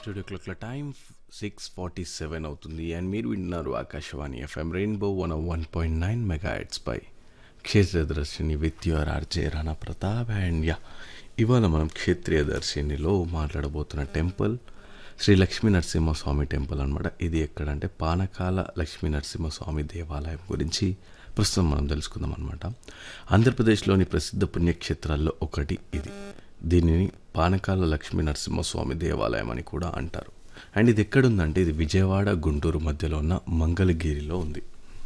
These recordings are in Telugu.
స్టూడియో క్లాక్ల టైం సిక్స్ ఫార్టీ సెవెన్ అవుతుంది అండ్ మీరు వింటున్నారు Akashvani FM rainbow one one point nine mega పై Kshetra Darshini with your RJ Rana Pratap and yeah ఇవాళ మనం క్షేత్రీయ దర్శినిలో మాట్లాడబోతున్న టెంపుల్ శ్రీ లక్ష్మీ నరసింహస్వామి టెంపుల్ అనమాట ఇది ఎక్కడంటే పానకాల లక్ష్మీ నరసింహస్వామి దేవాలయం గురించి ప్రస్తుతం మనం తెలుసుకుందాం అనమాట ఆంధ్రప్రదేశ్లోని ప్రసిద్ధ పుణ్యక్షేత్రాల్లో ఒకటి ఇది దీనిని పానకాల లక్ష్మీ నరసింహస్వామి దేవాలయం అని కూడా అంటారు అండ్ ఇది ఎక్కడుందంటే ఇది విజయవాడ గుంటూరు మధ్యలో ఉన్న మంగళగిరిలో ఉంది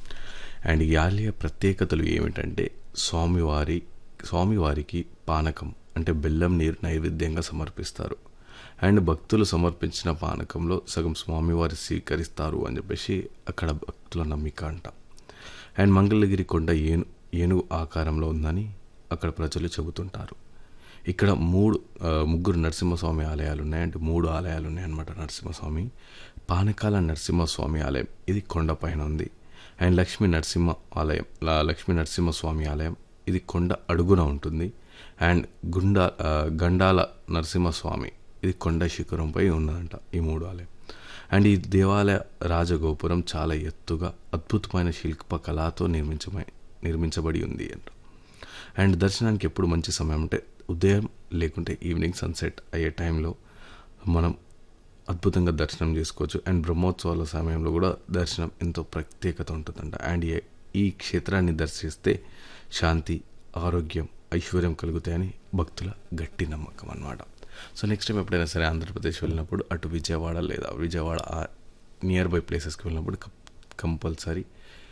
అండ్ ఈ ఆలయ ప్రత్యేకతలు ఏమిటంటే స్వామివారి స్వామివారికి పానకం అంటే బెల్లం నీరు నైవేద్యంగా సమర్పిస్తారు అండ్ భక్తులు సమర్పించిన పానకంలో సగం స్వామివారి స్వీకరిస్తారు అని చెప్పేసి అక్కడ భక్తుల నమ్మిక అంట అండ్ మంగళగిరి కొండ ఏను ఏనుగు ఆకారంలో ఉందని అక్కడ ప్రజలు చెబుతుంటారు ఇక్కడ మూడు ఆ, ముగ్గురు నరసింహస్వామి ఆలయాలు ఉన్నాయి అంటే మూడు ఆలయాలు ఉన్నాయన్నమాట నరసింహస్వామి పానకాల నరసింహస్వామి ఆలయం ఇది కొండపైన ఉంది అండ్ లక్ష్మీ నరసింహ ఆలయం లా- లక్ష్మీ నరసింహస్వామి ఆలయం ఇది కొండ అడుగున ఉంటుంది అండ్ గుండా ఆ, గండాల నరసింహస్వామి ఇది కొండ శిఖరంపై ఉన్నదంట ఈ మూడు ఆలయం అండ్ ఈ దేవాలయ రాజగోపురం చాలా ఎత్తుగా అద్భుతమైన శిల్పకళతో నిర్మించమై నిర్మించబడి ఉంది అంట అండ్ దర్శనానికి ఎప్పుడు మంచి సమయం అంటే ఉదయం లేకుంటే ఈవినింగ్ సన్సెట్ అయ్యే టైంలో మనం అద్భుతంగా దర్శనం చేసుకోవచ్చు అండ్ బ్రహ్మోత్సవాల సమయంలో కూడా దర్శనం ఎంతో ప్రత్యేకత ఉంటుందంట అండ్ ఈ- ఈ క్షేత్రాన్ని దర్శిస్తే శాంతి ఆరోగ్యం ఐశ్వర్యం కలుగుతాయని భక్తుల గట్టి నమ్మకం అన్నమాట సో నెక్స్ట్ టైం ఎప్పుడైనా సరే ఆంధ్రప్రదేశ్ వెళ్ళినప్పుడు అటు విజయవాడ లేదా విజయవాడ నియర్ బై ప్లేసెస్కి వెళ్ళినప్పుడు కంపల్సరీ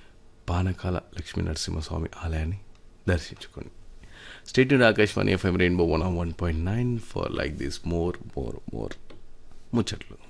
పానకాల లక్ష్మీ నరసింహస్వామి ఆలయాన్ని దర్శించుకోండి state Akashvani FM rainbow one one point nine for like this more more more ముచ్చట్లు